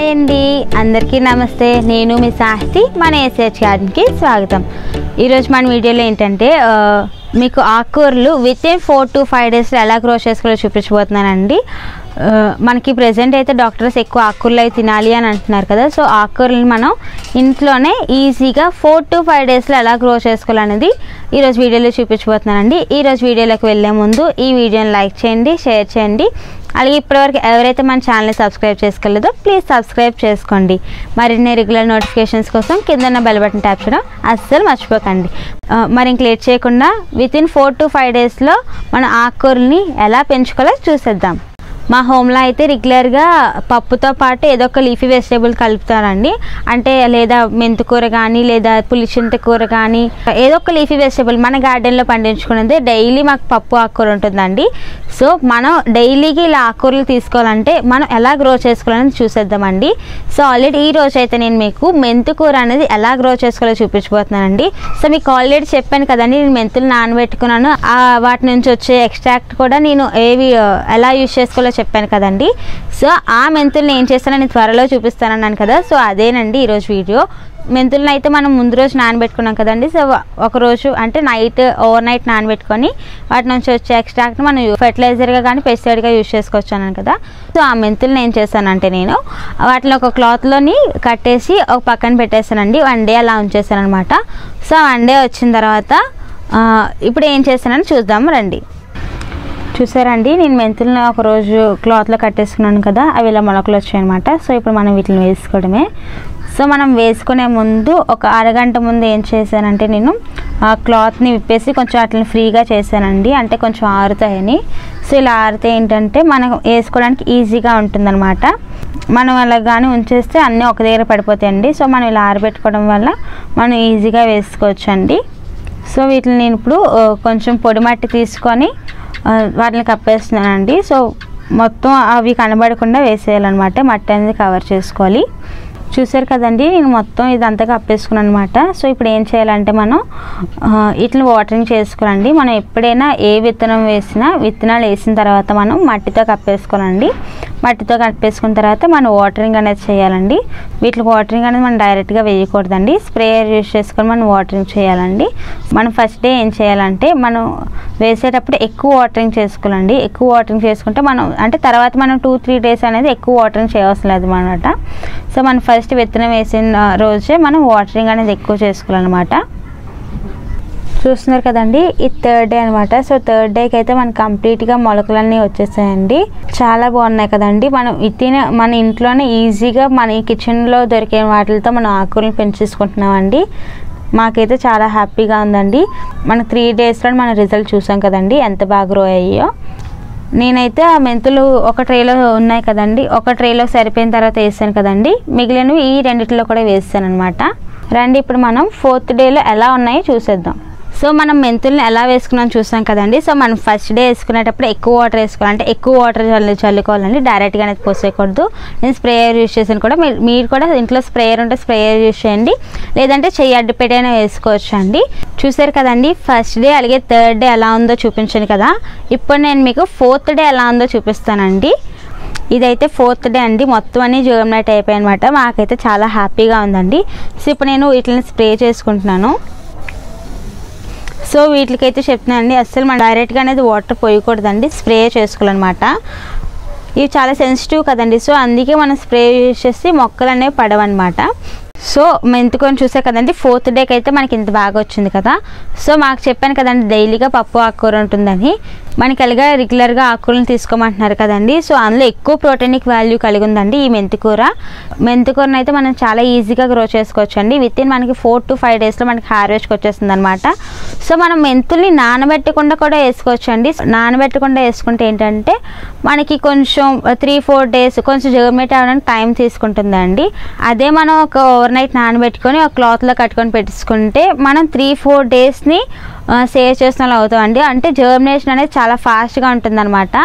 hi అండి అందరికీ నమస్తే నేను మీ సాహితి మన ఎస్హెచ్ గార్డెన్కి స్వాగతం ఈరోజు మన వీడియోలో ఏంటంటే ఆ, మీకు ఆకుకూరలు within four to five డేస్లో ఎలా గ్రో చేసుకోవాలో చూపించబోతున్నానండి ఆ, మనకి ప్రజెంట్ అయితే డాక్టర్స్ ఎక్కువ ఆకుకూరలు అవి తినాలి అని అంటున్నారు కదా సో ఆకుకూరలు మనం ఇంట్లోనే ఈజీగా ఫోర్ టు ఫైవ్ డేస్లో ఎలా గ్రో చేసుకోవాలనేది ఈరోజు వీడియోలో చూపించబోతున్నానండి ఈరోజు వీడియోలోకి వెళ్ళే ముందు ఈ వీడియోని లైక్ చేయండి షేర్ చేయండి అలాగే ఇప్పటివరకు ఎవరైతే మన ఛానల్ని సబ్స్క్రైబ్ చేసుకోలేదో ప్లీజ్ సబ్స్క్రైబ్ చేసుకోండి మరిన్ని రెగ్యులర్ నోటిఫికేషన్స్ కోసం కింద ఉన్న బెల్ బటన్ ట్యాప్ చేయడం అస్సలు మర్చిపోకండి ఆ, మరి ఇంక లేట్ చేయకుండా within four to five డేస్లో మన ఆకుకూరల్ని ఎలా పెంచుకోవాలో చూసేద్దాం మా హోమ్లో అయితే రెగ్యులర్గా పప్పుతో పాటు ఏదో ఒక లీఫీ వెజిటేబుల్ కలుపుతారండి అంటే లేదా మెంతికూర కానీ లేదా పులిచింత కూర కానీ ఏదో ఒక లీఫీ వెజిటేబుల్ మన గార్డెన్లో పండించుకున్నది డైలీ మాకు పప్పు ఆకుకూర ఉంటుందండి సో మనం డైలీకి ఇలా ఆకుకూరలు తీసుకోవాలంటే మనం ఎలా గ్రో చేసుకోవాలని చూసేద్దామండి సో ఆల్రెడీ ఈ రోజు అయితే నేను మీకు మెంతికూర అనేది ఎలా గ్రో చేసుకోవాలో చూపించబోతున్నానండి సో మీకు ఆల్రెడీ చెప్పాను కదండి నేను మెంతులు నానబెట్టుకున్నాను ఆ వాటి నుంచి వచ్చే ఎక్స్ట్రాక్ట్ కూడా నేను ఏవి ఆ, ఎలా యూజ్ చేసుకోవాలో చెప్పాను కదండి సో ఆ మెంతుల్ని ఏం చేస్తానో నేను త్వరలో చూపిస్తానన్నాను కదా సో అదేనండి ఈరోజు వీడియో మెంతులను అయితే మనం ముందు రోజు నానబెట్టుకున్నాం కదండి సో ఒక రోజు అంటే నైట్ ఓవర్ నైట్ నానబెట్టుకొని వాటి నుంచి వచ్చే ఎక్స్ట్రాక్ట్ మనం ఫెర్టిలైజర్గా కానీ పెస్టిసైడ్గా యూజ్ చేసుకోవచ్చు అన్నాను కదా సో ఆ మెంతులను ఏం చేశానంటే నేను వాటిని ఒక క్లాత్లోని కట్టేసి ఒక పక్కన పెట్టేశానండి వన్ డే అలా ఉంచేసాను అనమాట సో వన్ డే వచ్చిన తర్వాత ఆ, ఇప్పుడు ఏం చేశానని చూద్దాం రండి చూసారండి నేను మెంతులను ఒక రోజు క్లాత్లో కట్టేసుకున్నాను కదా అవి ఇలా మొలకలు వచ్చాయన్నమాట సో ఇప్పుడు మనం వీటిని వేసుకోవడమే సో మనం వేసుకునే ముందు ఒక అరగంట ముందు ఏం చేశానంటే నేను ఆ క్లాత్ని విప్పేసి కొంచెం వాటిని ఫ్రీగా చేశానండి అంటే కొంచెం ఆరుతాయని సో ఇలా ఆరితే ఏంటంటే మనం వేసుకోవడానికి ఈజీగా ఉంటుందన్నమాట మనం అలా కానీ ఉంచేస్తే అన్నీ ఒక దగ్గర పడిపోతాయండి సో మనం ఇలా ఆరబెట్టుకోవడం వల్ల మనం ఈజీగా వేసుకోవచ్చు అండి సో వీటిని నేను ఇప్పుడు ఆ, కొంచెం పొడి మట్టి తీసుకొని ఆ, వాటిని కప్పేస్తున్నానండి సో మొత్తం అవి కనబడకుండా వేసేయాలన్నమాట మట్టి అనేది కవర్ చేసుకోవాలి చూసారు కదండి నేను మొత్తం ఇదంతా కప్పేసుకున్నాను అనమాట సో ఇప్పుడు ఏం చేయాలంటే మనం ఆ, వీటిని వాటరింగ్ చేసుకోవాలండి మనం ఎప్పుడైనా ఏ విత్తనం వేసినా విత్తనాలు వేసిన తర్వాత మనం మట్టితో కప్పేసుకోవాలండి మట్టితో కప్పేసుకున్న తర్వాత మనం వాటరింగ్ అనేది చేయాలండి వీటికి వాటరింగ్ అనేది మనం డైరెక్ట్గా వేయకూడదండి స్ప్రేయర్ యూస్ చేసుకొని మనం వాటరింగ్ చేయాలండి మనం ఫస్ట్ డే ఏం చేయాలంటే మనం వేసేటప్పుడు ఎక్కువ వాటరింగ్ చేసుకోవాలండి ఎక్కువ వాటరింగ్ చేసుకుంటే మనం అంటే తర్వాత మనం టూ త్రీ డేస్ అనేది ఎక్కువ వాటరింగ్ చేయవలసిన లేదు అనమాట సో మనం ఫస్ట్ విత్తనం వేసిన రోజే మనం వాటరింగ్ అనేది ఎక్కువ చేసుకోవాలన్నమాట చూస్తున్నారు కదండి ఇది థర్డ్ డే అనమాట సో థర్డ్ డేకి అయితే మనకి కంప్లీట్గా మొలకలన్నీ వచ్చేసాయండి చాలా బాగున్నాయి కదండి మనం ఇతిన మన ఇంట్లోనే ఈజీగా మన కిచెన్లో దొరికే వాటితో మనం ఆకుకూరలు పెంచేసుకుంటున్నామండి మాకైతే చాలా హ్యాపీగా ఉందండి మన త్రీ డేస్లో మన రిజల్ట్ చూసాం కదండి ఎంత బాగా గ్రో అయ్యాయో నేనైతే ఆ మెంతులు ఒక ట్రేలో ఉన్నాయి కదండి ఒక ట్రేలో సరిపోయిన తర్వాత వేసాను కదండి మిగిలినవి ఈ రెండిట్లో కూడా వేసాను అనమాట రండి ఇప్పుడు మనం ఫోర్త్ డేలో ఎలా ఉన్నాయో చూసేద్దాం సో మనం మెంతుల్ని ఎలా వేసుకున్నాం చూసాం కదండి సో మనం ఫస్ట్ డే వేసుకునేటప్పుడు ఎక్కువ వాటర్ వేసుకోవాలి అంటే ఎక్కువ వాటర్ చల్లు చల్లుకోవాలండి డైరెక్ట్గా అనేది పోసేయకూడదు నేను స్ప్రేయర్ యూస్ చేసాను కూడా మీరు మీరు కూడా ఇంట్లో స్ప్రేయర్ ఉంటే స్ప్రేయర్ యూస్ చేయండి లేదంటే చెయ్యి అడ్డు పెట్టైనా వేసుకోవచ్చు అండి చూసారు కదండి ఫస్ట్ డే అలాగే థర్డ్ డే ఎలా ఉందో చూపించాను కదా ఇప్పుడు నేను మీకు ఫోర్త్ డే ఎలా ఉందో చూపిస్తానండి ఇదైతే ఫోర్త్ డే అండి మొత్తం అన్ని జోగమ్నైట్ అయిపోయాయి అనమాట మాకైతే చాలా హ్యాపీగా ఉందండి సో ఇప్పుడు నేను వీటిని స్ప్రే చేసుకుంటున్నాను సో వీటికైతే చెప్తున్నానండి అస్సలు మనం డైరెక్ట్గా అనేది వాటర్ పోయకూడదండి స్ప్రే చేసుకోవాలన్నమాట ఇవి చాలా సెన్సిటివ్ కదండి సో అందుకే మనం స్ప్రే యూజ్ చేసి మొక్కలు అనేవి పడవన్నమాట సో మెంతుకొని చూసే కదండి ఫోర్త్ డేకి అయితే మనకి ఇంత బాగా వచ్చింది కదా సో మాకు చెప్పాను కదండి డైలీగా పప్పు ఆకుకూర ఉంటుందని మనకి అలాగా రెగ్యులర్గా ఆకుకూరలు తీసుకోమంటున్నారు కదండి సో అందులో ఎక్కువ ప్రోటీనిక్ వాల్యూ కలిగి ఉందండి ఈ మెంతికూర మెంతికూరను అయితే మనం చాలా ఈజీగా గ్రో చేసుకోవచ్చు అండి విత్ ఇన్ మనకి ఫోర్ టు ఫైవ్ డేస్లో మనకి హార్వెస్ట్కి వచ్చేస్తుంది అనమాట సో మనం మెంతుల్ని నానబెట్టకుండా కూడా వేసుకోవచ్చు అండి నానబెట్టకుండా వేసుకుంటే ఏంటంటే మనకి కొంచెం త్రీ ఫోర్ డేస్ కొంచెం జర్మేట్ అవ్వడానికి టైం తీసుకుంటుందండి అదే మనం ఒక ఓవర్ నైట్ నానబెట్టుకొని ఒక క్లాత్లో కట్టుకొని పెట్టుకుంటే మనం త్రీ ఫోర్ డేస్ని సేవ్ చేసిన వాళ్ళు అవుతామండి అంటే జర్మినేషన్ అనేది చాలా ఫాస్ట్గా ఉంటుందన్నమాట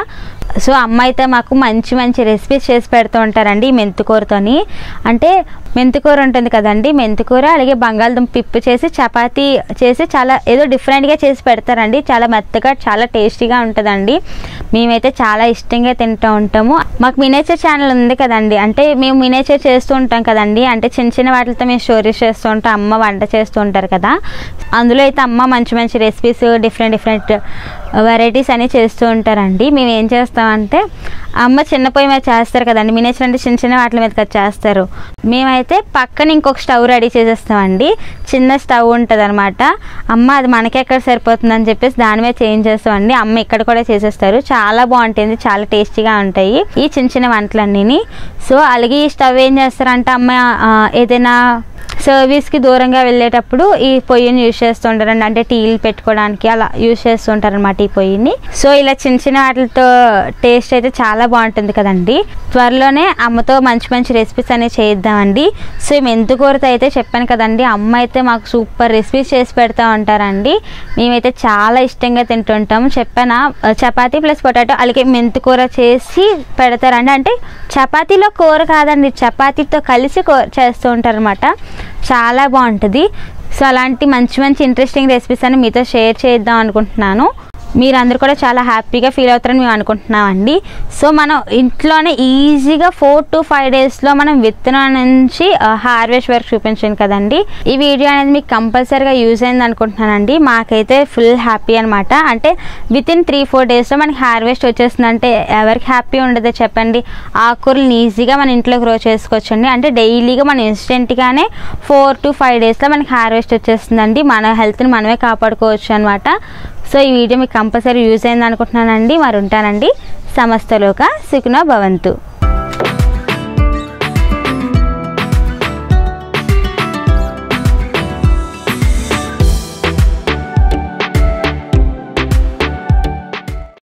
సో అమ్మ అయితే మాకు మంచి మంచి రెసిపీస్ చేసి పెడుతూ ఉంటారండి ఈ మెంతికూరతోని అంటే మెంతికూర ఉంటుంది కదండి మెంతికూర అలాగే బంగాళదుంప పిప్పు చేసి చపాతీ చేసి చాలా ఏదో డిఫరెంట్గా చేసి పెడతారండి చాలా మెత్తగా చాలా టేస్టీగా ఉంటుందండి మేమైతే చాలా ఇష్టంగా తింటూ ఉంటాము మాకు మినేచర్ ఛానల్ ఉంది కదండి అంటే మేము మినేచర్ చేస్తూ ఉంటాం కదండి అంటే చిన్న చిన్న వాటితో మేము స్టోరీస్ చేస్తూ ఉంటాం అమ్మ వంట చేస్తూ ఉంటారు కదా అందులో అయితే అమ్మ మంచి మంచి రెసిపీస్ డిఫరెంట్ డిఫరెంట్ వెరైటీస్ అని చేస్తూ ఉంటారండి మేము ఏం చేస్తామంటే అమ్మ చిన్న పొయ్యి మీద చేస్తారు కదండి మినేచర్ అంటే చిన్న చిన్న వాటి మీద కదా చేస్తారు మేమైతే పక్కన ఇంకొక స్టవ్ రెడీ చేసేస్తామండి చిన్న స్టవ్ ఉంటుంది అనమాట అమ్మ అది మనకి ఎక్కడ సరిపోతుందని చెప్పేసి దాని మీద చేంజ్ చేస్తామండి అమ్మ ఇక్కడ కూడా చేసేస్తారు చాలా బాగుంటుంది చాలా టేస్టీగా ఉంటాయి ఈ చిన్న చిన్న వంటలన్నీ సో అలాగే ఈ స్టవ్ ఏం చేస్తారంటే అమ్మ ఆ, ఏదైనా సర్వీస్కి దూరంగా వెళ్ళేటప్పుడు ఈ పొయ్యిని యూజ్ చేస్తుంటారండి అంటే టీలు పెట్టుకోవడానికి అలా యూజ్ చేస్తుంటారు అనమాట ఈ పొయ్యిని సో ఇలా చిన్న చిన్న వాటితో టేస్ట్ అయితే చాలా బాగుంటుంది కదండి త్వరలోనే అమ్మతో మంచి మంచి రెసిపీస్ అనేవి చేద్దామండి సో ఈ మెంతుకూరతో అయితే చెప్పాను కదండి అమ్మ అయితే మాకు సూపర్ రెసిపీస్ చేసి పెడతా ఉంటారండి మేమైతే చాలా ఇష్టంగా తింటుంటాము చెప్పానా చపాతీ ప్లస్ పొటాటో అలాగే మెంతుకూర చేసి పెడతారండి అంటే చపాతీలో కూర కాదండి చపాతీతో కలిసి కూ చేస్తూ ఉంటారనమాట చాలా బాగుంటుంది సో అలాంటి మంచి మంచి ఇంట్రెస్టింగ్ రెసిపీస్ అని మీతో షేర్ చేద్దాం అనుకుంటున్నాను మీరందరూ కూడా చాలా హ్యాపీగా ఫీల్ అవుతారని మేము అనుకుంటున్నామండి సో మనం ఇంట్లోనే ఈజీగా ఫోర్ టు ఫైవ్ డేస్లో మనం విత్తనం నుంచి హార్వెస్ట్ వరకు చూపించాను కదండి ఈ వీడియో అనేది మీకు కంపల్సరీగా యూజ్ అయింది అనుకుంటున్నానండి మాకైతే ఫుల్ హ్యాపీ అనమాట అంటే విత్ ఇన్ త్రీ ఫోర్ డేస్లో మనకి హార్వెస్ట్ వచ్చేస్తుందంటే ఎవరికి హ్యాపీ ఉండదో చెప్పండి ఆకుకూరలు ఈజీగా మన ఇంట్లో గ్రో చేసుకోవచ్చండి అంటే డైలీగా మనం ఇన్స్టెంట్గానే ఫోర్ టు ఫైవ్ డేస్లో మనకి హార్వెస్ట్ వచ్చేస్తుందండి మన హెల్త్ని మనమే కాపాడుకోవచ్చు అనమాట సో ఈ వీడియో మీకు కంపల్సరీ యూజ్ అయింది అనుకుంటున్నానండి మరి ఉంటానండి సమస్తలోక సుఖనో భవంతు